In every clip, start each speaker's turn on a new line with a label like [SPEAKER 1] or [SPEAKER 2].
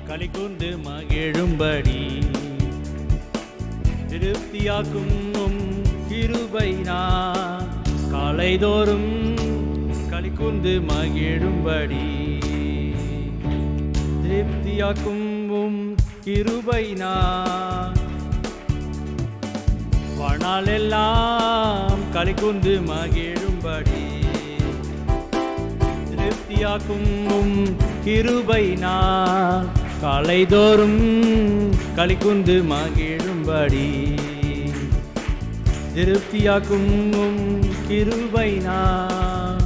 [SPEAKER 1] களிக்குந்து மகிழும்படி திருப்தியாக்கும் உம் கிருபை நான் காலைதோறும் களிக்குந்து மகிழும்படி திருப்தியாக்கும் உம் கிருபை நான் வாழ்நாளெல்லாம் களிக்குந்து மகிழும்படி திருப்தியாக்கும் உம் கிருபை நான் காலைதோறும் களிக்குந்து மகிழும்படி திருப்தியாக்கும் உம் கிருபை நான்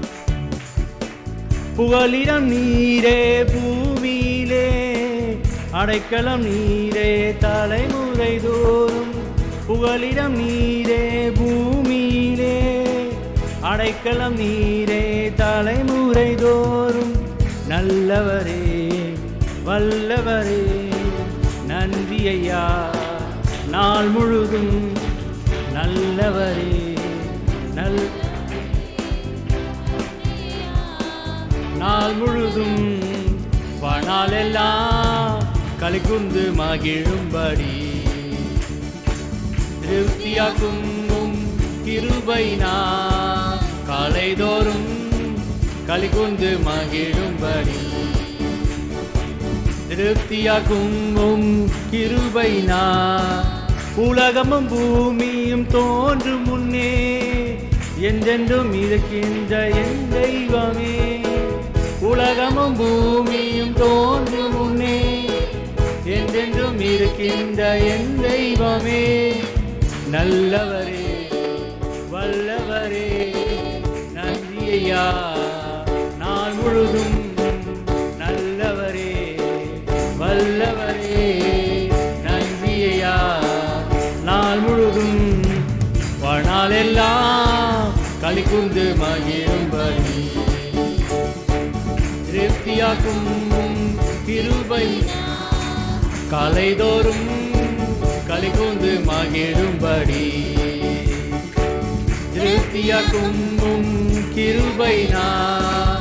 [SPEAKER 1] புகலிடம் நீரே பூமியிலே அடைக்கலம் நீரே தலைமுறை தோறும் புகலிடம் நீரே பூமியிலே அடைக்கலம் நீரே தலைமுறை தோறும் நல்லவரே வல்லவரே நன்றி ஐயா நாள் முழுதும் நல்லவரே நல் நாள் முழுதும் வானாலெல்லாம் களிக்குந்து மகிழும்படி திருப்தியாக்கும் உம் கிருபை நான் காலைதோறும் களிக்குந்து மகிழும்படி திருப்தியாக்கும் உம் கிருபை நான் உலகமும் பூமியும் தோன்றும் முன்னே என்றென்றும் இருக்கின்ற என் தெய்வமே உலகமும் பூமியும் தோன்றும் முன்னே என்றென்றும் இருக்கின்ற என் தெய்வமே நல்லவரே வல்லவரே நன்றி ஐயா நாள் முழுதும் நல்லவரே வல்லவரே நன்றி ஐயா நாள் முழுதும் வாழ்நாளெல்லாம் களிக்குந்து மகிழும்படி திருப்தியாக்கும் கிருபை காலைதோறும் களிக்குந்து மகிழும்படி திருப்தியாக்கும் கிருபை நான்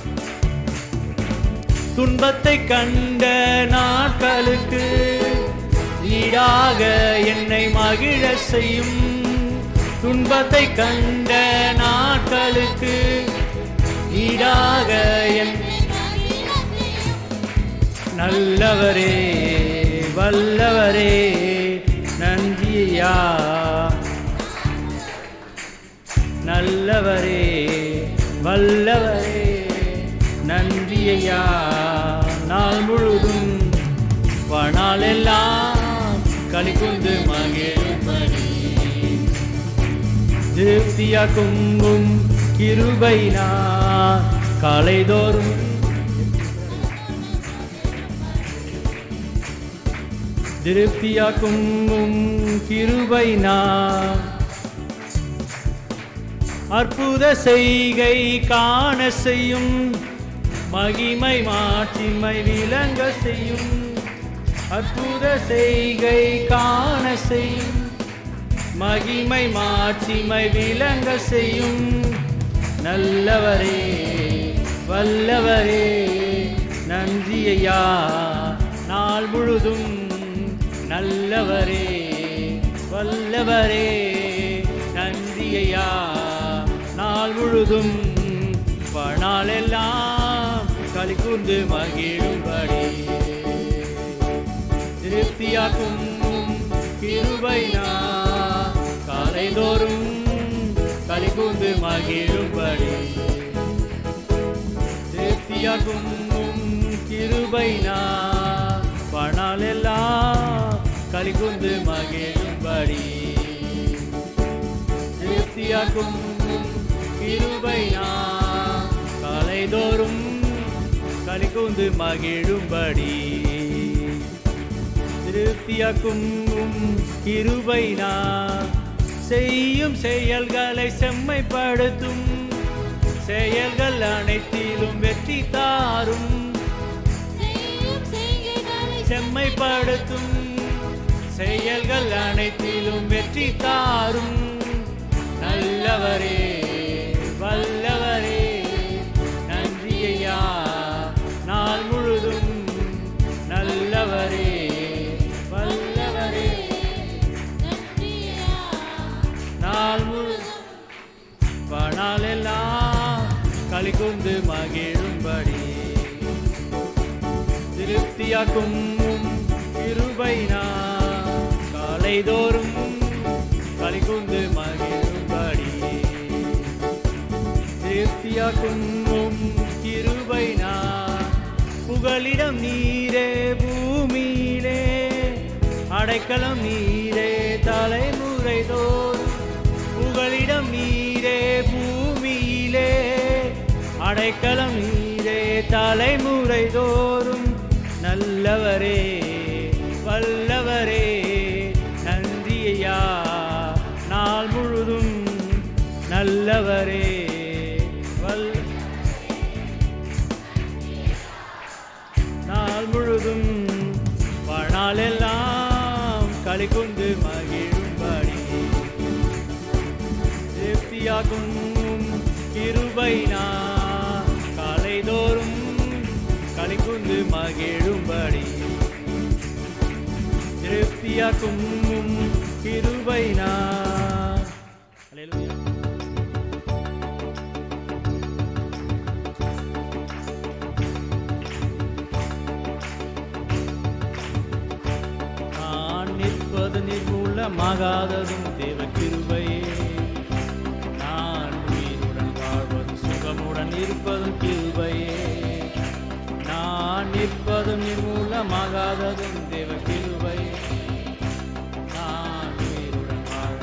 [SPEAKER 1] துன்பத்தை கண்ட நாட்களுக்கு ஈடாக என்னை மகிழ செய்யும் துன்பத்தை கண்ட நாட்களுக்கு ஈடாக என் நல்லவரே வல்லவரே நன்றியா நல்லவரே வல்லவரே நன்றியா நாள் முழுதும் வாழ்நாளெல்லாம் களிக்குந்து மகிழ்படி திருப்தியாக்கும் உம் கிருபை நான் காலைதோறும் திருப்தியாக்கும் உம் கிருபை நான் அற்புத செய்கை காண செய்யும் மகிமை மாட்சிமை விளங்க செய்யும் அற்புத செய்கை காண செய்யும் மகிமை மாட்சிமை விளங்க செய்யும் நல்லவரே வல்லவரே நன்றி ஐயா நாள் முழுதும் நல்லவரே வல்லவரே நன்றி ஐயா நாள் முழுதும் வாழ்நாளெல்லாம் களிக்குந்து மகிழும்படி திருப்தியாக்கும் கிருபை நான் காலைதோறும் களிக்குந்து மகிழும்படி திருப்தியாக்கும் கிருபை நான் வாழ்நாளெல்லாம் களிக்குந்து மகிழும்படி திருப்தியாக்கும் கிருபை நான் காலைதோறும் களிக்குந்து மகிழும்படி திருப்தியாக்கும் கிருபை நான் செய்யும் செயல்களை செம்மைப்படுத்தும் செயல்கள் அனைத்திலும் வெற்றி தாரும் செம்மைப்படுத்தும் செயல்கள் அனைத்திலும் வெற்றி தாரும் நல்லவரே வல்லவரே நன்றி ஐயா நாள் முழுதும் களிகொண்டு மகிழும்படி திருப்தியாக்கும் உம் கிருபைனா காலைதோறும் களிகொண்டு மகிழும்படி திருப்தியாக்கும் உம் கிருபைனா புகலிடம் நீரே பூமியிலே அடைக்கலம் நீரே தலைமுறை தோறும் புகலிடம் நீரே பூமியிலே அடைக்கலம் நீரே தலைமுறை தோறும் நல்லவரே வல்லவரே நன்றியா நாள் முழுதும் நல்லவரே வல் நாள் முழுதும் வாழ்நாளெல்லாம் களி கொண்டு மகிழும்படி திருப்தியாகும் கிருபைனா காலைதோறும் களி கொண்டு மகிழும்படி திருப்தியாக்கும் கிருபைனா Hallelujah. நான் நிற்பது நிர்மூலமாகாததும் தேவ கிருபையே நான் உயிருடன் வாழ்வதும் சுகமுடன் இருப்பதும் கிருபையே நான் நிற்பதும் நிர்மூலமாகாததும் தேவ கிருபையே நான் உயிருடன் வாழ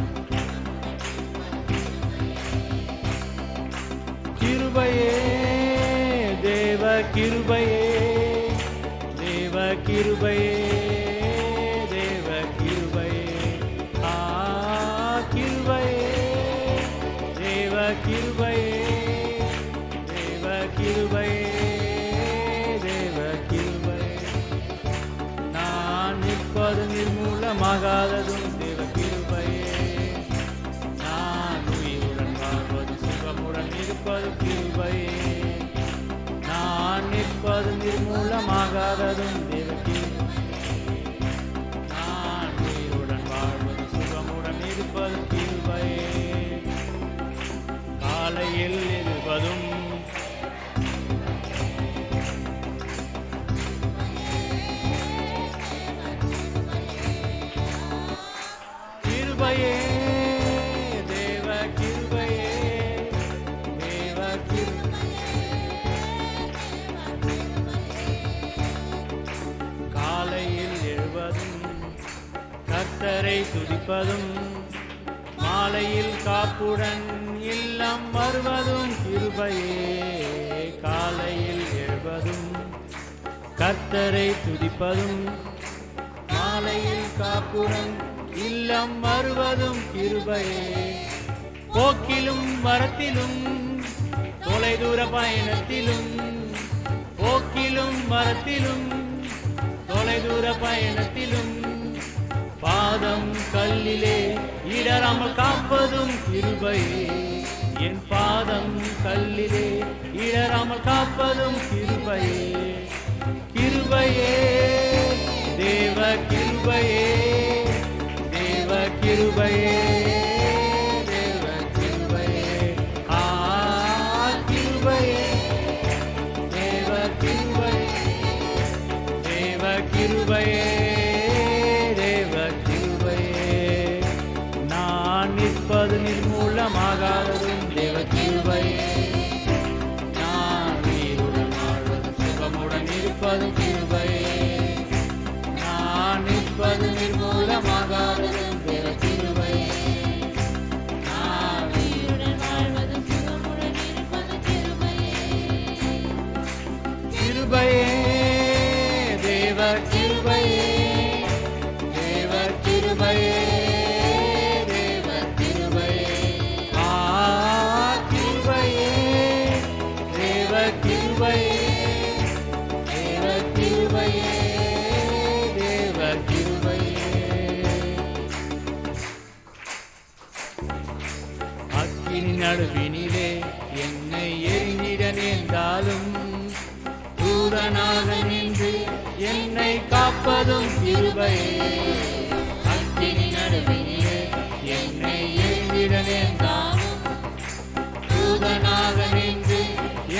[SPEAKER 1] கிருபையே தேவ கிருபையே தேவ கிருபையே தேவ கிருபையே ஆ கிருபையே தேவ கிருபையே தேவ கிருபையே தேவ கிருபையே நான் நிற்பது நிர்மூலமாகாததும் தேவ கிருபையே நான் உயிருடன் வாழ்வது சுகமுடன் இருப்பது கிருபையே நான் நிற்பது நிர்மூலமாகாததும் தேவ கிருபையே நான் உயிருடன் வாழ்வது சுகமுடன் இருப்பது கிருபையே காலையில் இருப்பதும் கிருபையே தேவ கிருபையே தேவ கிருபையே காலையில் எழுவதும் கர்த்தரை துதிப்பதும் மாலையில் காப்புடன் இல்லம் வருவதும் கிருபையே காலையில் எழுவதும் கர்த்தரை துதிப்பதும் மாலையில் காப்புடன் இல்லம் வருவதும் கிருபையே போக்கிலும் வரத்திலும் தொலைதூர பயணத்திலும் போக்கிலும் வரத்திலும் தொலைதூர பயணத்திலும் பாதம் கல்லிலே இடராமல் காப்பதும் கிருபையே என் பாதம் கல்லிலே இடராமல் காப்பதும் கிருபையே கிருபையே தேவ கிருபையே தேவ கிருபையே தேவ கிருபையே ஆ கிருபையே தேவ கிருபையே தேவ கிருபையே தேவ கிருபையே நான் நிற்பது நிர்மூலமாகாததும் தேவ கிருபையே நான் உயிருடன் வாழ்வது சுகமுடன் இருப்பது கிருபையே நான் நிற்பது நிர்மூலமாகாததும் தேவ கிருபையே நான்
[SPEAKER 2] உயிருடன் வாழ்வது சுகமுடன் இருப்பது கிருபையே
[SPEAKER 1] கிருபையே தேவ கிருபையே தேவ கிருபையே தேவ கிருபையே ஆ கிருபையே தேவ கிருபையே தேவ கிருபையே தேவ கிருபையே அக்கினி நடுவினிலே என்னை எரிந்திட நேர்ந்தாலும் தூரனாக நின்று என்னை காப்பதும் கிருபையே அக்கினி நடுவினிலே என்னை எரிந்திட நேர்ந்தாலும் தூதனாக நின்று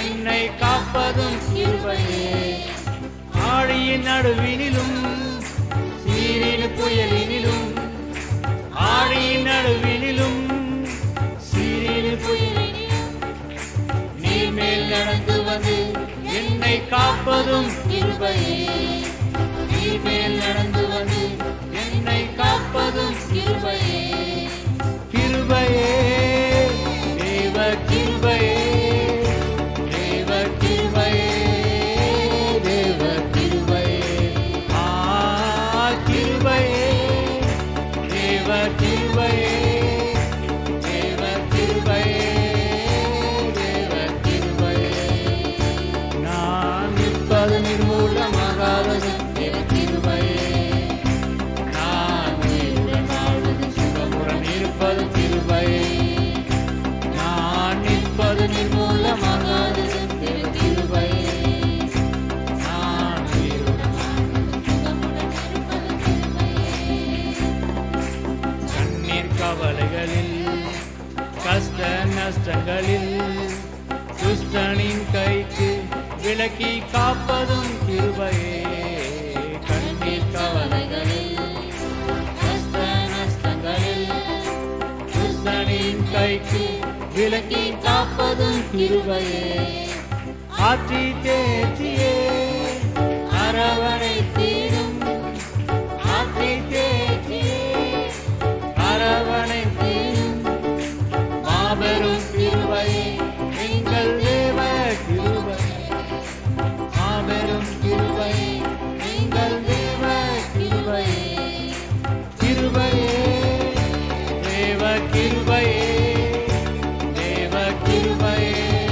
[SPEAKER 1] காப்பதும் கிருபையே ஆழியின் நடுவினிலும் சீரின் புயலினிலும் ஆழியின் நடுவினிலும் சீரின் புயலினிலும் நீர் மேல் நடந்து வந்து என்னை காப்பதும் கிருபையே நீர் மேல் நடந்து வந்து என்னை காப்பதும் கிருபையே கிருபையே தேவ கிருபையே தேவ கிருபையே தேவ கிருபையே ஆ கிருபையே தேவ கிருபையே தேவ கிருபையே தேவ கிருபையே நான் நிற்பது நிர்மூலமாகாதது தேவ கிருபையே நான் உயிருடன் வாழ்வது சுகமுடன் இருப்பது கிருபையே நான் நிற்பது நிர்மூலமாகாதது தேவ கிருபையே நான் உயிருடன்
[SPEAKER 2] சுகமுடன் இருப்பது கிருபையே
[SPEAKER 1] கண்ணீர் கவலைகளில் கஷ்ட நஷ்டங்களில் துஷ்டனின் கைக்கு விலக்கி காப்பதும் கிருபையே கண்ணீர் கவலைகளில் கஷ்ட நஷ்டங்களில் துஷ்டனின் கைக்கு விலக்கி காப்பதும் கிருபையே ஆற்றி தேற்றியே அரவணை தீரும் ஆற்றி தேற்றியே அரவணை தீரும் மாபெரும் கிருபையே எங்கள் தேவ கிருபை மாபெரும் கிருபையே எங்கள் தேவ கிருபையே கிருபையே தேவ கிருபையே தேவ கிருபையே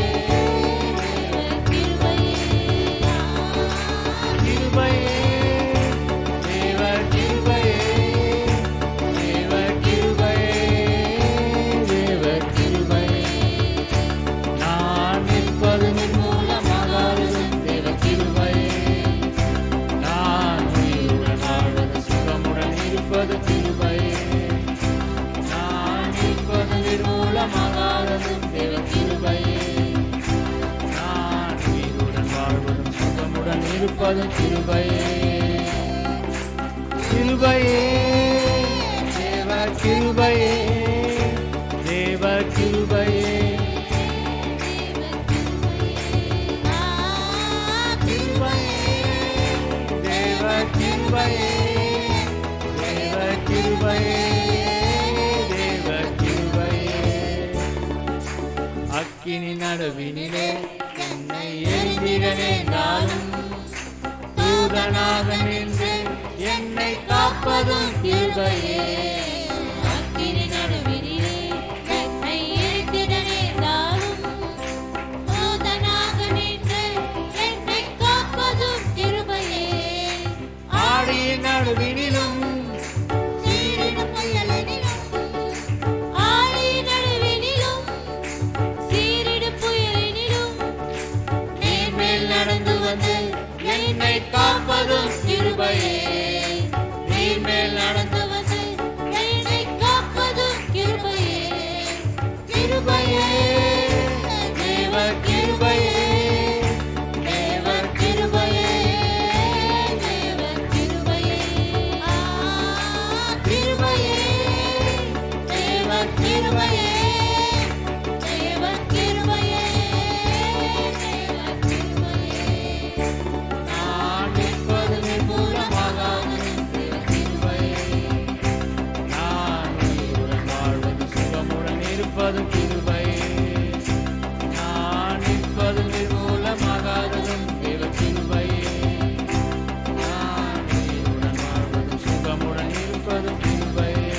[SPEAKER 1] கிருபையே தேவ கிருபையே தேவ கிருபையே தேவ கிருபையே நான் நிற்பது நிர்மூலமாகாதது தேவ கிருபையே நான் உயிருடன் வாழ்வது சுகமுடன் இருப்பது கிருபையே நான் நிற்பது நிர்மூலமாகாதது தேவ கிருபையே நான் உயிருடன் வாழ்வதும் சுகமுடன் இருப்பதும் கிருபையே கிருபையே தேவ கிருபையே தேவ கிருபையே கிருபையே தேவ கிருபையே தேவ கிருபையே தேவ கிருபையே அக்கினி நடுவினிலே என்னை எரிந்திடனே நாளும் தூதனாக நின்று என்னை காப்பதும் கிருபையே
[SPEAKER 2] அக்கினி நடுவிலே என்னை இழுத்திட நேர்ந்தாலும் தூதனாக நின்று என்னை காப்பதும் கிருபையே
[SPEAKER 1] ஆடியின் நடுவினிலும்
[SPEAKER 2] சீரிடும் புயலினிலும் ஆழி நடுவினிலும் சீரிடும் புயலினிலும்
[SPEAKER 1] நீர் மேல் நடந்து வந்து என்னை காப்பதும் கிருபையே நீர் மேல் நடந்து
[SPEAKER 2] வந்து என்னை காப்பதும் கிருபையே
[SPEAKER 1] கிருபையே தேவ கிருபையே தேவ கிருபையே
[SPEAKER 2] தேவ கிருபையே ஆ
[SPEAKER 1] கிருபையே தேவ கிருபையே
[SPEAKER 2] தேவ கிருபையே தேவ கிருபையே
[SPEAKER 1] நான் நிற்பது நிர்மூலமாகாது தேவ கிருபையே நான் உயிருடன் வாழ்வது சுகமுடன் இருப்பது கிருபையே நான் நிற்பது நிர்மூலமாகாததும் தேவ கிருபையே நான் உயிருடன் வாழ்வது சுகமுடன் இருப்பது கிருபையே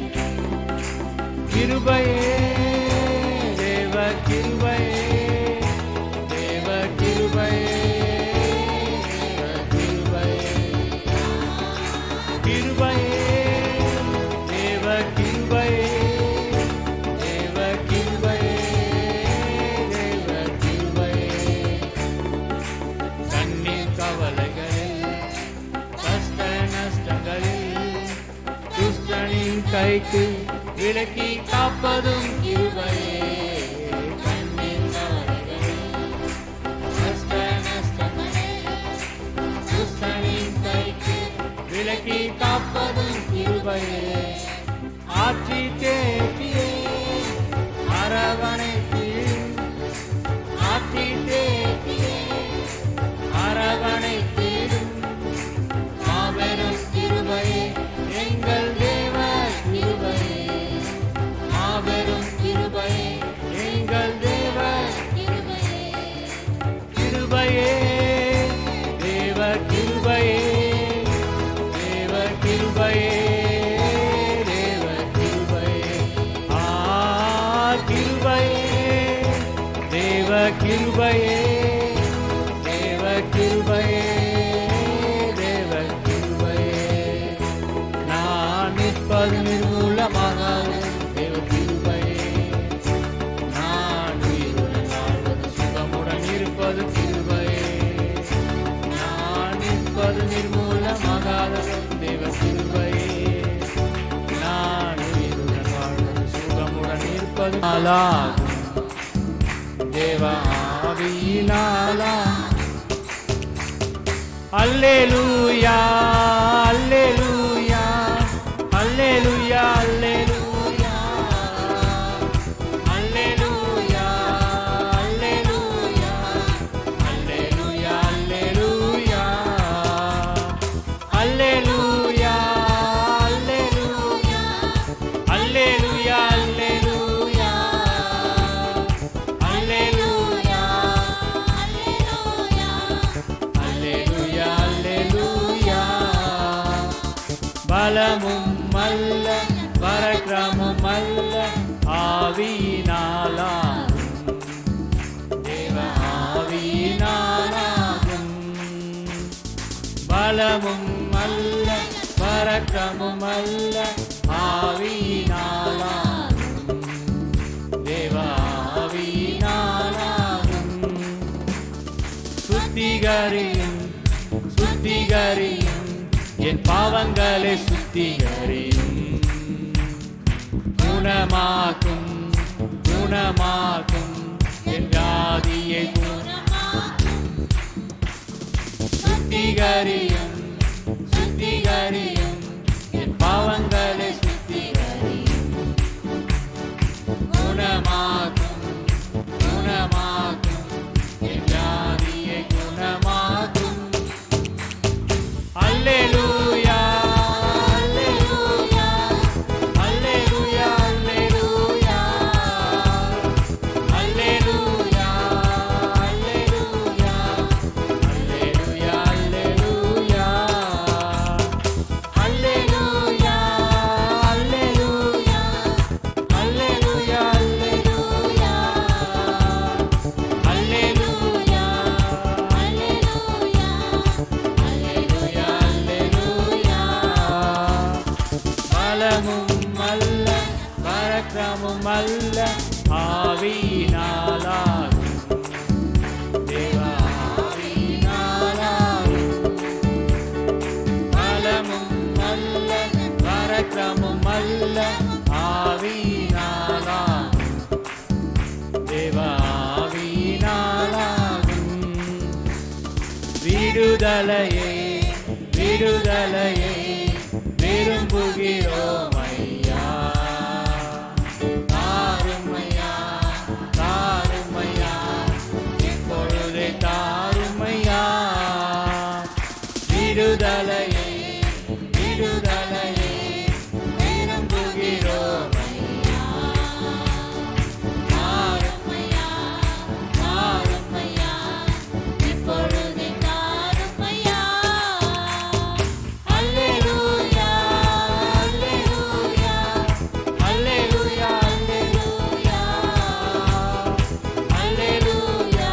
[SPEAKER 1] கிருபையே தேவ கிருபையே தேவ கிருபையே தேவ கிருபையே கிருபையே தேவ கிருபையே தேவ கிருபையே தேவ கிருபையே கண்ணீர் கவலைகளில் கஷ்ட நஷ்டங்களில் துஷ்டனின் கைக்கு விலக்கி காப்பதும் கிருபையே கண்ணீர் கவலைகளில் கட்டி காப்பதும் கிருபையே ஆட்சி தேக்கியே அரவணைத்தீர் ஆட்சி தேக்கியே அரவணைத்தீரும் மாபெரும் கிருபையே எங்கள் தேவ கிருபையே மாபெரும் கிருபையே எங்கள் தேவ கிருபையே தேவ கிருபையே தேவ கிருபையே தேவ கிருபையே ஆ கிருபையே தேவ கிருபையே தேவ கிருபையே தேவ கிருபையே நான் நிற்பது நிர்மூலமாக தேவ கிருபையே நான் உயிருடன் வாழ்வது சுகமுடன் இருப்பது கிருபையே நான் நிற்பது நிர்மூலமாகாததும் தேவ கிருபையே நான் உயிருடன் வாழ்வது சுகமுடன் இருப்பது நாளாகும் தேவ ஆவியினாலா அல்லேலூயா அல்லேலூயா அல்லேலூயா அல்லேலூயா அல்லேலூயா அல்லேலூயா அல்லேலூயா அல்லேலூயா அல்லேலூயா அல்லேலூயா அல்லேலூயா அல்லேலூயா அல்லேலூயா அல்லேலூயா பலமும் அல்ல பரக்கிரமும் அல்ல ஆவியினாலாகும் தேவ ஆவியினாலாகும் பலமும் அல்ல பரக்கிரமும் அல்ல ஆவியினாலாகும் தேவ ஆவியினாலாகும் சுத்திகரியும் சுத்திகரியும் என் பாவங்களை சுத்திகரியும் குணமாக்கும் குணமாக்கும் என் வியாதியை சுத்திகரியும் சுத்திகரியும் என் பாவங்களை சுத்திகரியும் குணமாக்கும் குணமாக்கும் என் வியாதியை குணமாக்கும் அல்லேலூயா அல்லேலூயா அல்லேலூயா அல்லேலூயா அல்லேலூயா அல்லேலூயா அல்லேலூயா அல்லேலூயா அல்லேலூயா அல்லேலூயா அல்லேலூயா அல்லேலூயா அல்லேலூயா அல்லேலூயா அல்லேலூயா பலமும் அல்ல பரக்கிரமும் அல்ல ஆவியினாலாகும் தேவ ஆவியினாலாகும் பலமும் அல்ல பரக்கிரமும் அல்ல ஆவியினாலாகும் தேவ ஆவியினாலாகும் விடுதலையே விடுதலையே விரும்புகிறோம் ஐயா தாருமையா தாருமையா இப்பொழுதே தாருமையா விடுதலையே விடுதலையே விரும்புகிறோம் ஐயா தாருமையா தாருமையா இப்பொழுதே அல்லேலூயா அல்லேலூயா அல்லேலூயா அல்லேலூயா அல்லேலூயா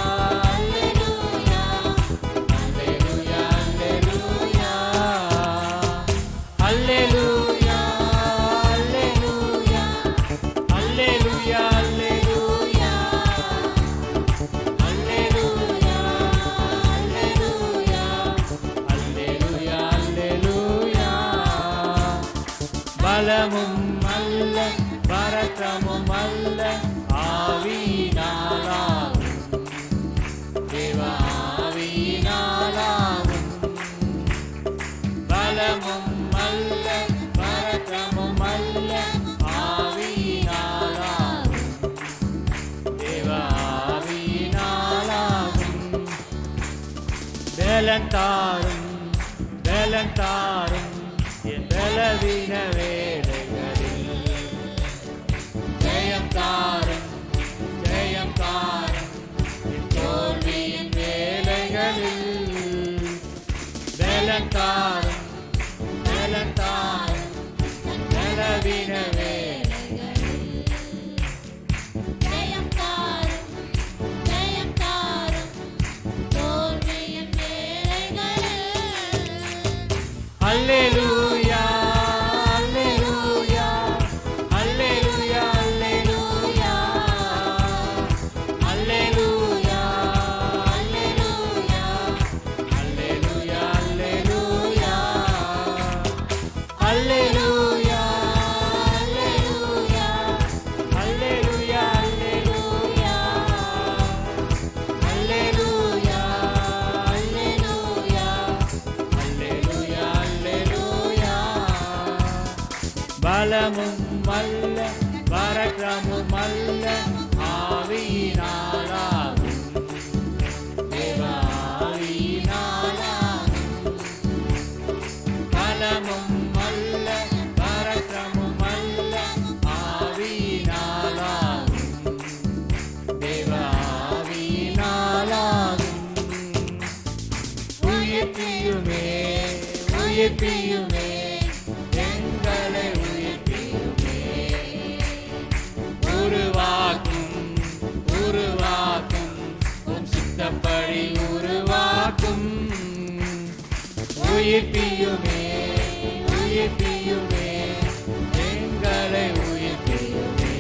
[SPEAKER 1] அல்லேலூயா அல்லேலூயா அல்லேலூயா அல்லேலூயா அல்லேலூயா அல்லேலூயா அல்லேலூயா அல்லேலூயா அல்லேலூயா பலமும் அல்ல பரக்கமும் அல்ல ஆவியினாலாகும் தேவ ஆவியினாலாகும் பலமும் பலன் தாரும் பலன் தாரும் என் பலவீன வேலைகளில் ஜெயம் தாரும் ஜெயம் தாரும் என் தோல்வியின் வேலைகளில் பலன் தாரும் பலன் தாரும் பலவீன வேலைகளில்
[SPEAKER 2] ஜெயம் தாரும் ஜெயம் தாரும் தோல்வியின் வேளைகளில்
[SPEAKER 1] அல்லேலூயா அல்லேலூயா அல்லேலூயா அல்லேலூயா அல்லேலூயா அல்லேலூயா அல்லேலூயா அல்லேலூயா அல்லேலூயா அல்லேலூயா அல்லேலூயா அல்லேலூயா அல்லேலூயா அல்லேலூயா பலமும் அல்ல பரக்கிரமும் அல்ல ஆவியினாலாகும் தேவ ஆவியினாலாகும் பலமும் அல்ல பரக்கிரமும் அல்ல ஆவியினாலாகும் தேவ ஆவியினாலாகும் உயிர்ப்பியுமே உயிர்ப்பியுமே எங்களை உயிர்ப்பியுமே உருவாக்கும் உருவாக்கும் உம் சித்தப்படி உருவாக்கும் உயிர்ப்பியுமே உயிர்ப்பியுமே எங்களை உயிர்ப்பியுமே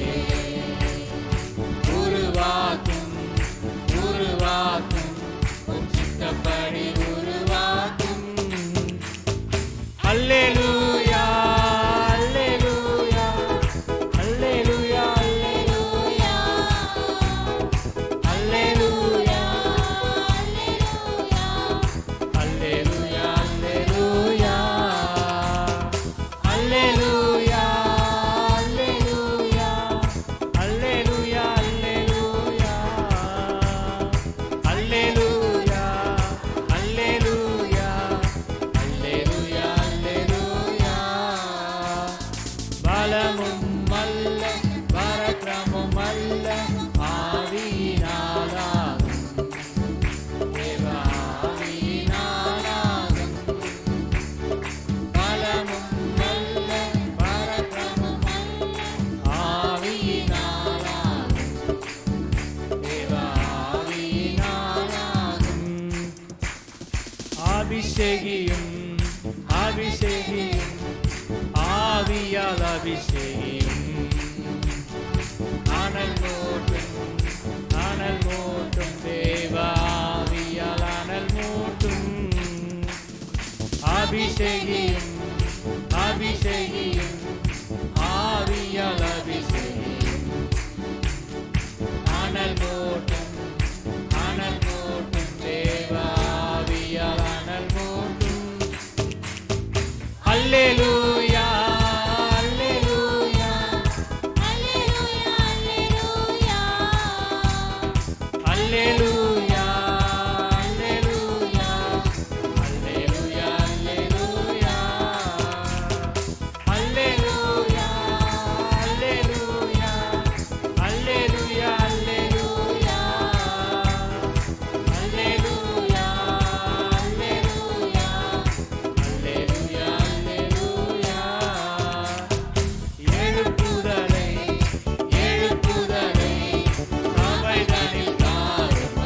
[SPEAKER 1] உருவாக்கும் உருவாக்கும் உம் சித்தப்படி உருவாக்கும் அல்லேலூயா அல்லேலூயா அல்லேலூயா அல்லேலூயா அல்லேலூயா அல்லேலூயா அல்லேலூயா அல்லேலூயா அல்லேலூயா அல்லேலூயா அல்லேலூயா அல்லேலூயா அல்லேலூயா அல்லேலூயா பலமும் அல்ல பரக்கிரமும் அல்ல ஆவியினாலாகும் தேவ ஆவியினாலாகும் பலமும் அல்ல பரக்கிரமும் அல்ல ஆவியினாலாகும் தேவ ஆவியினாலாகும் அபிஷேகியும் அபிஷேகியும் ஆவியால் அபிஷேகியும் அனல் மூட்டும் அனல் மூட்டும் தேவ ஆவியால் அனல் மூட்டும் அபிஷேகியும் அபிஷேகியும் ஆவியால் அபிஷேகியும் அனல் மூட்டும் அனல் மூட்டும் தேவ ஆவியால் அனல் மூட்டும் அல்லேலூயா அல்லேலூயா அல்லேலூயா அல்லேலூயா அல்லேலூயா அல்லேலூயா அல்லேலூயா அல்லேலூயா அல்லேலூயா அல்லேலூயா அல்லேலூயா அல்லேலூயா அல்லேலூயா அல்லேலூயா எழுப்புதலை எழுப்புதலை சபைகளில் தாரும்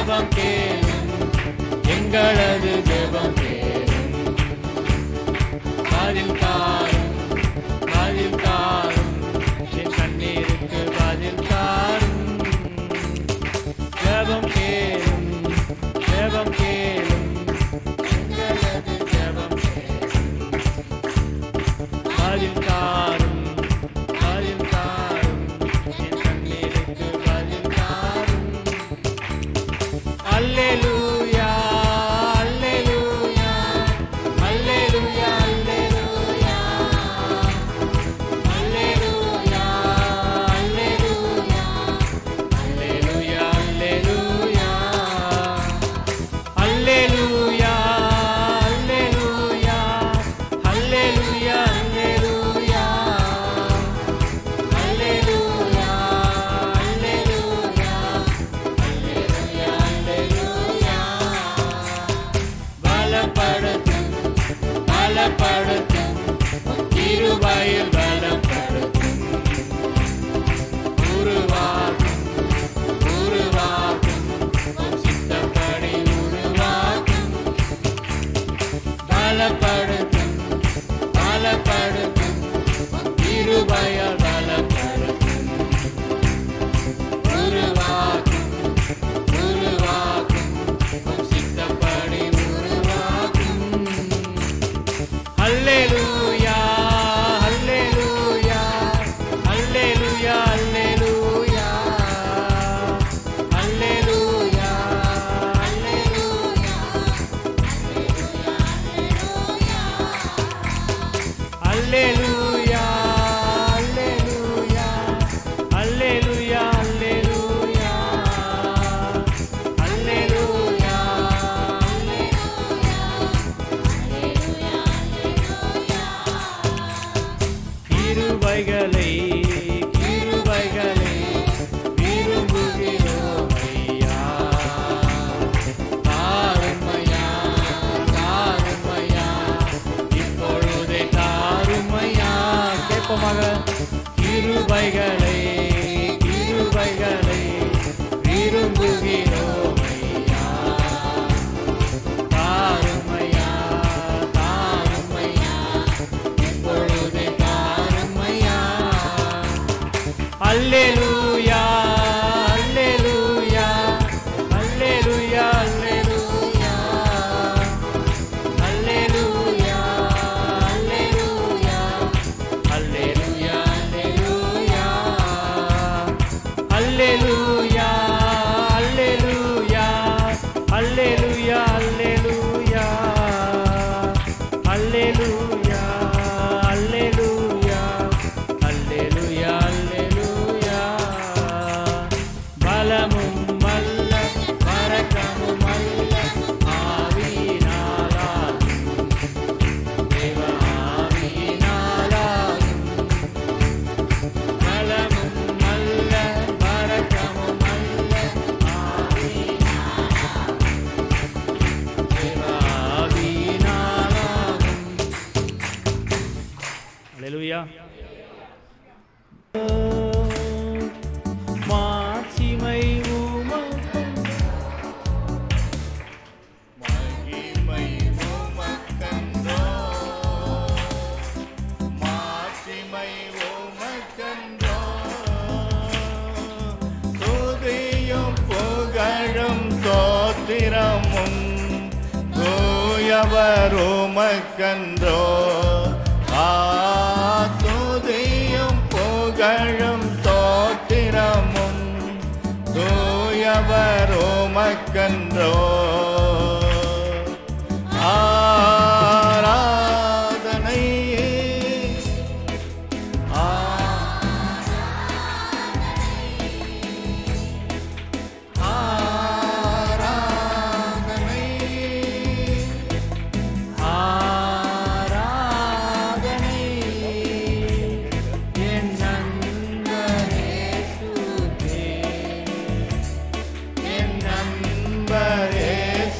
[SPEAKER 1] ஜெபம் கேளும் எங்களது ஜெபம் கேளும் பதில் தாரும் பதில் தாரும் என் கண்ணீருக்கு பதில் தாரும் ஜெபம் கேளும் ஜெபம் கேளும் எங்களது ஜெபம் கேளும் பதில் தாரும் பதில் தாரும் என் கண்ணீருக்கு பதில் தாரும் அல்லேலூயா அல்லேலூயா அல்லேலூயா அல்லேலூயா அல்லேலூயா அல்லேலூயா அல்லேலூயா அல்லேலூயா அல்லேலூயா அல்லேலூயா அல்லேலூயா அல்லேலூயா அல்லேலூயா பலப்படுத்தும் பலப்படுத்தும் இருவாயில் பலப்படுத்தும் உருவாக்கும் உருவாக்கும் உம் சித்தப்படி உருவாக்கும் பலப்படுத்தும் பலப்படுத்தும் இருவாயால் பலப்படுத்தும் உருவாக்கும் உருவாக்கும் உம் சித்தப்படி உருவாக்கும் அல்லேலூயா அல்லேலூயா அல்லேலூயா அல்லேலூயா அல்லேலூயா அல்லேலூயா அல்லேலூயா அல்லேலூயா அல்லேலூயா அல்லேலூயா கிருபைகளை கிருபைகளை விரும்புகிறோம் ஐயா தாருமையா தாருமையா இப்பொழுதே தாருமையா கேட்போமாக கிருபைகளை கிருபைகளை விரும்புகிறோம் ஐயா தாருமையா தாருமையா இப்பொழுதே தாருமையா அல்லேலூயா அல்லேலூயா அல்லேலூயா அல்லேலூயா அல்லேலூயா அல்லேலூயா அல்லேலூயா அல்லேலூயா அல்லேலூயா அல்லேலூயா அல்லேலூயா அல்லேலூயா அல்லேலூயா அல்லேலூயா அல்லேலூயா பலமும் அல்ல பரக்கமும் அல்ல ஆவியினாலாகும் தேவ ஆவியினாலாகும் பலமும் அல்ல பரக்கமும் அல்ல ஆவியினாலாகும் தேவ ஆவியினாலாகும் அல்லேலூயா மாட்சிமை உமக்கும்
[SPEAKER 3] மகிமை உமக்கன்றோ மாட்சிமை உமக்கன்றோ துதியும் புகழும் தோத்திரமும் தூயவர் உமக்கன்றோ ஆ துதியும் புகழும் தோத்திரமும் தூயவர் உமக்கன்றோ ஆராதனை ஆராதனை
[SPEAKER 1] ஆராதனை என் நண்பரே சுதே
[SPEAKER 3] என் நண்பரே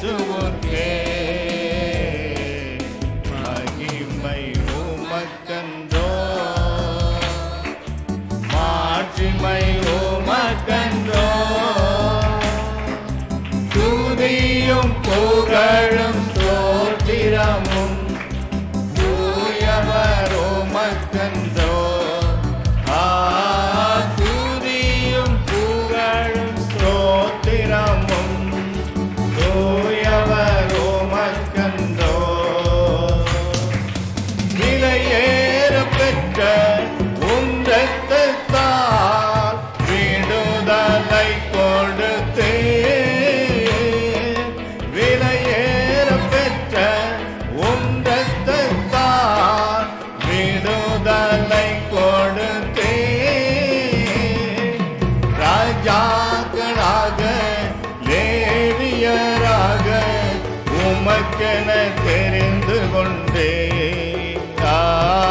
[SPEAKER 3] உமக்கென தெரிந்து கொண்டே ஆ,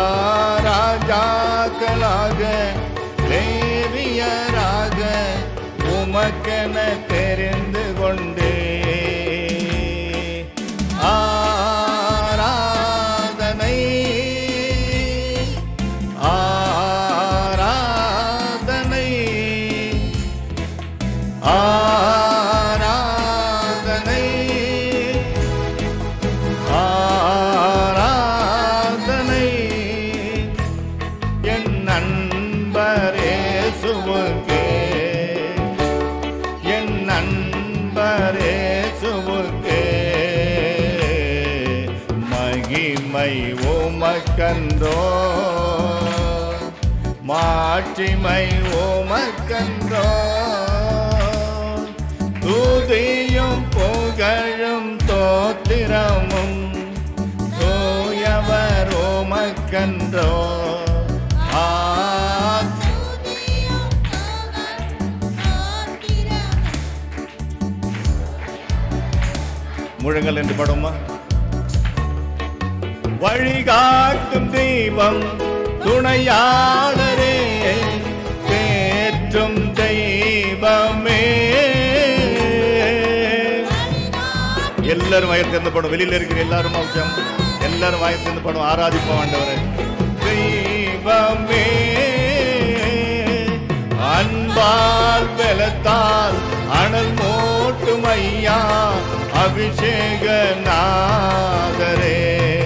[SPEAKER 3] ராஜாக்களாக லேவியராக உமக்கென தெரிந்து கொண்டே ஆராதனை ஆராதனை ஆராதனை ஆராதனை என் நண்பரே சுவுக்கே என் நண்பரே சுவுக்கே மகிமை உமக்கன்றோ மாட்சிமை உமக்கன்றோ துதியும் புகழும் தோத்திரமும் தூயவர் உமக்கன்றோ ஆ முழங்கல் என்று படுமா வழிகாட்டும் தெய்வம் துணையாளரே தேற்றும் தெய்வமே எல்லாரும் வாயில் திறந்து படும் வெளியில இருக்கிற எல்லாரும் அவசியம் எல்லாரும் வாயில் திறந்து படும் ஆராதிப்போம் ஆண்டவரே தெய்வமே அன்பால் பலத்தால் அனல் மூட்டும் ஐயா அபிஷேக நாதரே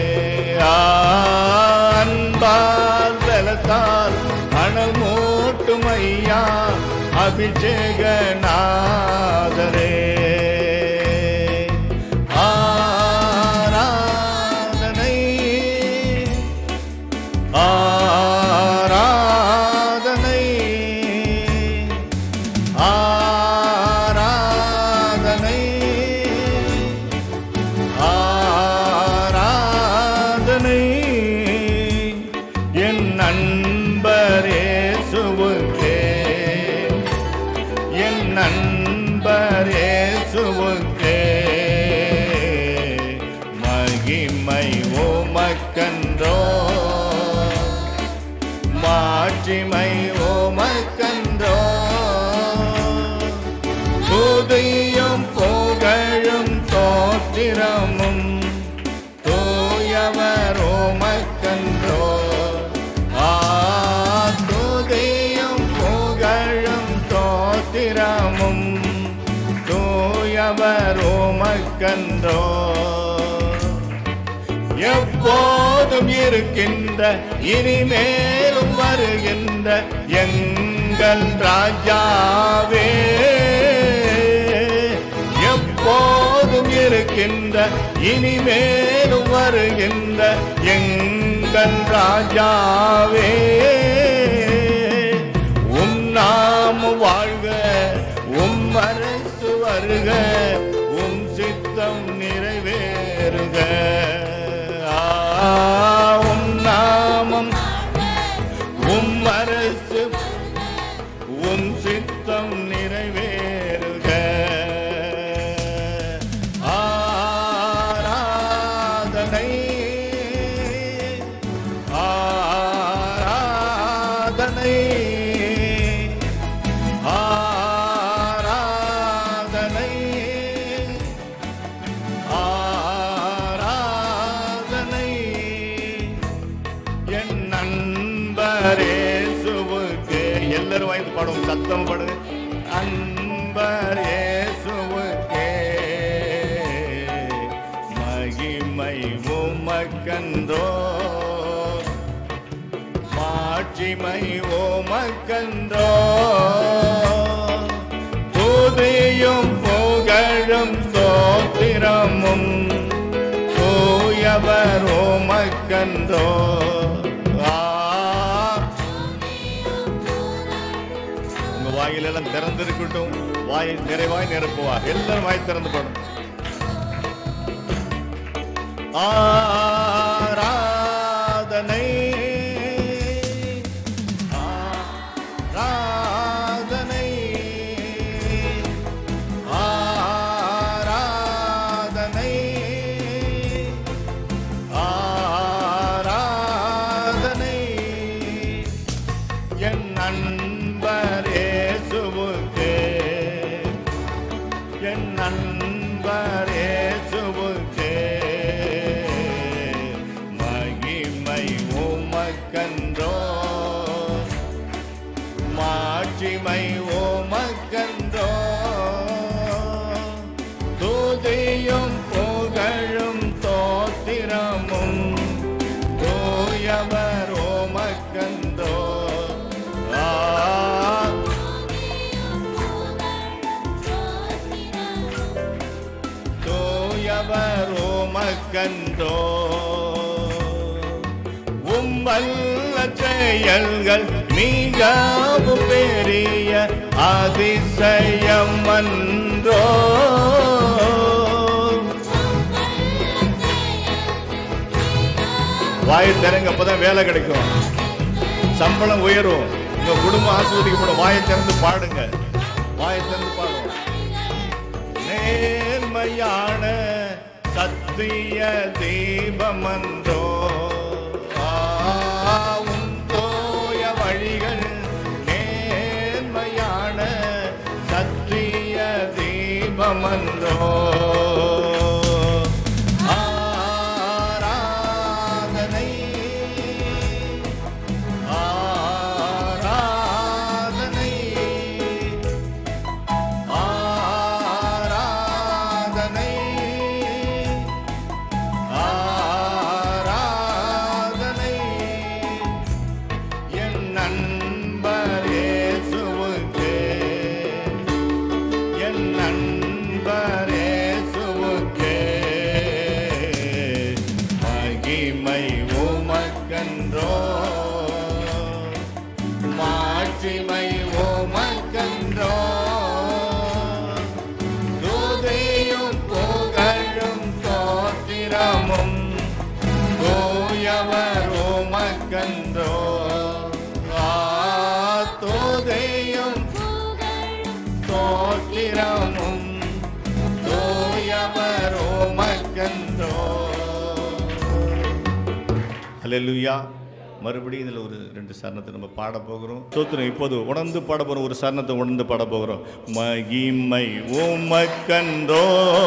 [SPEAKER 3] அன்பால் பலத்தால் அனல் மூட்டும் ஐயா அபிஷேக நாதரே ஆராதனை ஆராதனை ஆராதனை ஆராதனை என் நண்பரே சுவுக்கே என் நண்பரே சுவுக்கே மகிமை ஓமக்கன்றோ மாட்சிமை ஓமக்கன்றோ துதியும் புகழும் தோத்திரமும் தூயவர் ஓமக்கன்றோ ஆ துதியும் புகழும் தோத்திரமும் தூயவர் ஓமக்கன்றோ எப்போதும் இருக்கின்ற இனிமேலும் வருகின்ற எங்கள் ராஜாவே எப்போதும் இருக்கின்ற இனிமேலும் வருகின்ற எங்கள் ராஜாவே உம் நாம வாழ்க உம் அரசு வருக உம் சித்தம் நிறைவேறுக ஆ, உம் நாமம் உம் அரசு உம் சித்தம் நிறைவேறுக ஆராதனை ஆராதனை ஆராதனை ஆராதனை என் நண்பரே சுவுக்கு எல்லாரும் வாய்ந்து பாடுவோம் சத்தம் பாடுங்க அன்பரே சுவுக்கே மகிமை உமக்கன்றோ மாட்சிமை ஓமக்கன்றோ துதியும் புகழும் தோத்திரமும் தூயவர் ஓமக்கன்றோ ஆ உங்க வாயில் எல்லாம் திறந்திருக்கட்டும் வாயை நிறைவாய் நிரப்புவார் எல்லாரும் வாய் திறந்து படும் ஆராதனை ஆராதனை ஆராதனை என் நண்பர் இயேசுவுக்கே மகிமை உமக்கன்றோ மாட்சிமை உமக்கன்றோ துதியும் புகழும் தோத்திரமும் தூயவர் உமக்கன்றோ ஆ தூயவர் உமக்கன்றோ உம்மல்ல செயல்கள் மிகவும் பெரிய அதிசயம் அன்றோ வாய் திறங்க அப்பதான் வேலை கிடைக்கும் சம்பளம் உயரும் உங்க குடும்பம் ஆஸ்வதிக்கப்படும் வாயை திறந்து பாடுங்க வாயை திறந்து பாடுவோம் நேர்மையான சத்திய தீபமன்றோ ஆவும் தோய வழிகள் நேர்மையான சத்திய தீபமன்றோ ஆராதனை ஆராதனை ஆராதனை ஆராதனை என் நண்பர் இயேசுவுக்கே என் நண்பர் இயேசுவுக்கே மகிமை உமக்கன்றோ மாட்சிமை உமக்கன்றோ துதியும் புகழும் தோத்திரமும் தூயவர் உமக்கன்றோ ஆ, துதியும் தோத்திரமும் தூயவர் உமக்கன்றோ ஹalleluya மறுபடியும் இதில் ஒரு ரெண்டு சரணத்தை நம்ம பாட போகிறோம் சோத்திரம் இப்போது உணர்ந்து பாட போகிறோம் ஒரு சரணத்தை உணர்ந்து பாட போகிறோம் மகிமை உமக்கன்றோ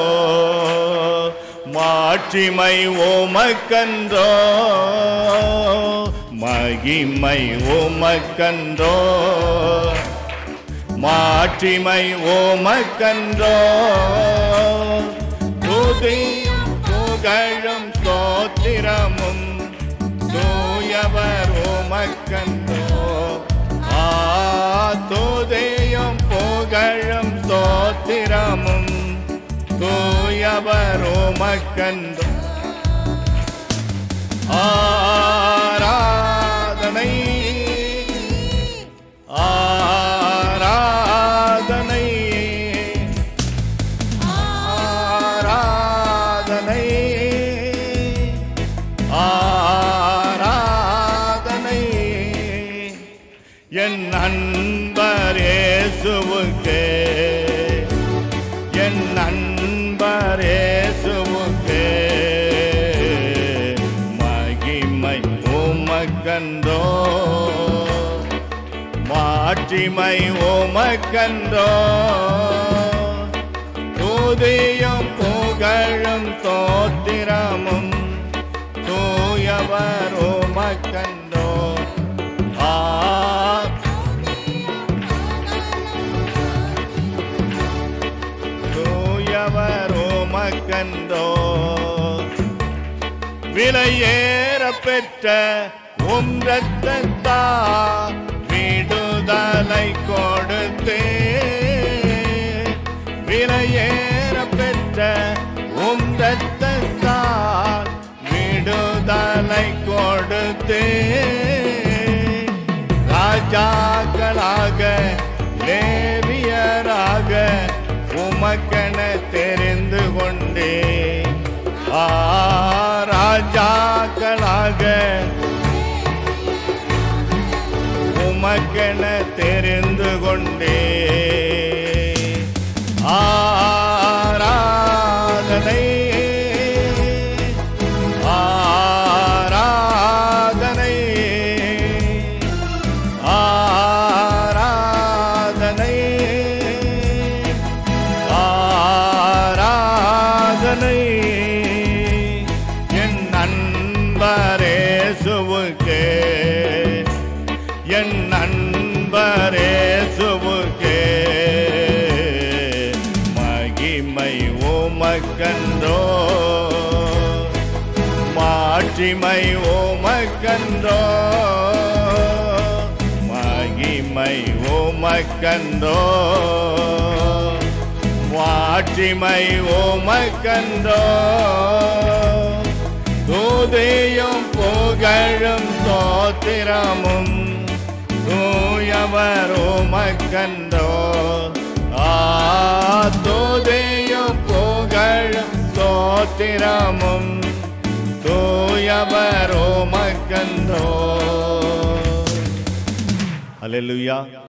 [SPEAKER 3] மாட்சிமை உமக்கன்றோ மகிமை உமக்கன்றோ மாட்சிமை ஓமக்கன்றோ துதியும் புகழும் ஸ்தோத்திரமும் தூயவர் ஓமக்கன்றோ ஆ துதியும் புகழும் ஸ்தோத்திரமும் தூயவர் ஓமக்கன்றோ ஆராதனை ஆராதனை ஆராதனை ஆராதனை என் நண்பர் இயேசுவுக்கே என் நண்பர் இயேசுவுக்கே மகிமை உமக்கன்றோ மாட்சிமை உமக்கன்றோ துதியும் புகழும் தோத்திரமும் தூயவர் உமக்கன்றோ ஆ தூயவர் உமக்கன்றோ விலையேற பெற்ற உம் ரத்தத்தா விடுதலை கொடுத்தே விலையேற பெற்ற உம் ரத்தத்தா விடுதலை கொடுத்தே ராஜாக்களாக லேவியராக உமக்கென தெரிந்து கொண்டே ஆ ராஜாக்களாக உமக்கென தெரிந்து கொண்டே ஆராதனை ஆராதனை ஆராதனை ஆராதனை ஓமக்கன்றோ மாட்சிமை ஓமக்கன்றோ மகிமை ஓமக்கன்றோ மாட்சிமை ஓமக்கன்றோ தூதியும் புகழும் தோத்திரமும் தூயவர் ஓமக்கன்றோ ஆதோதையும் புகழும் தோத்திரமும் தூயவர் ஓமக்கன்றோ அல்லேலூயா